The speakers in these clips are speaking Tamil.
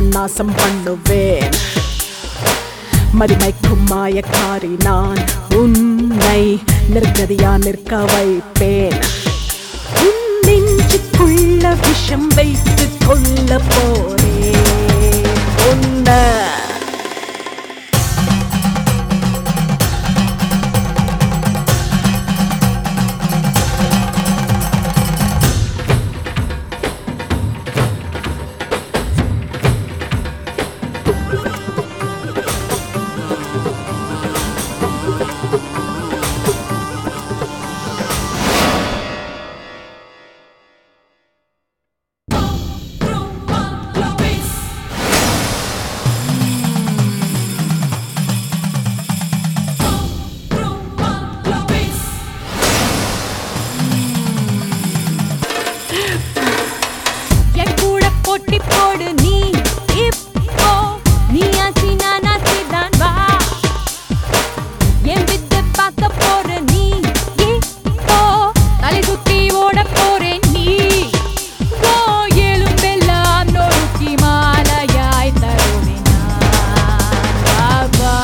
நான் நாசம் பண்ணுவேன் மதிமைக்கும் மாயக்காரி நான் உன்னை நிர்கதியா நிற்க வைப்பேன் உன் நெஞ்சுக்குள்ள விஷம் வைத்து கொள்ள போறேன் உன்னை என் கூட போட்டி போடு நீ இப்போ நீ ஆச்சி நான் ஆச்சி தான் வா என் வித்து பார்க்க போற நீ இப்போ தலை சுத்தி ஓட போறேன் நீ ஓ எலும்பெல்லாம் நொறுக்கி மாலையாய் தருவேன் நான். வா வா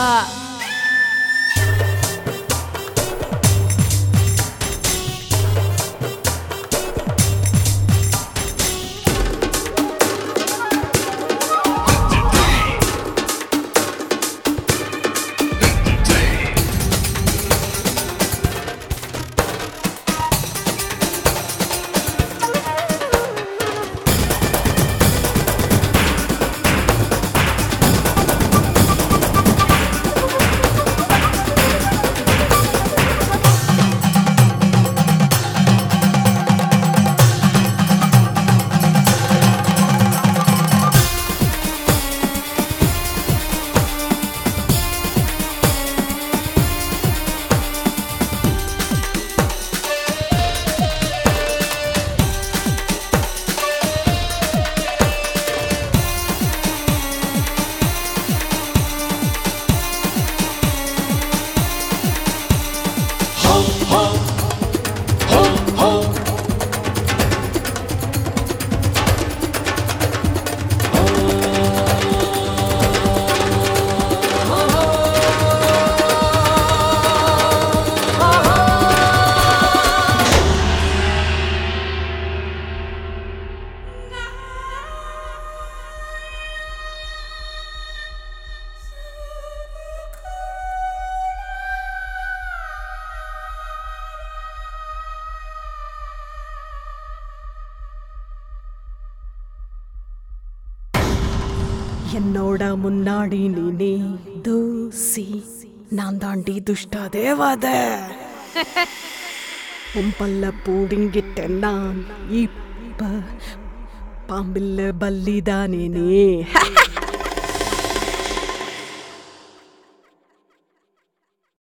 என்னோட முன்னாடி நீ நீ தூசி நான் தாண்டி துஷ்ட தேவத உன் பல்ல பூடிங்கிட்ட நான் இப்ப பாம்பில்ல பல்லிதானே நீ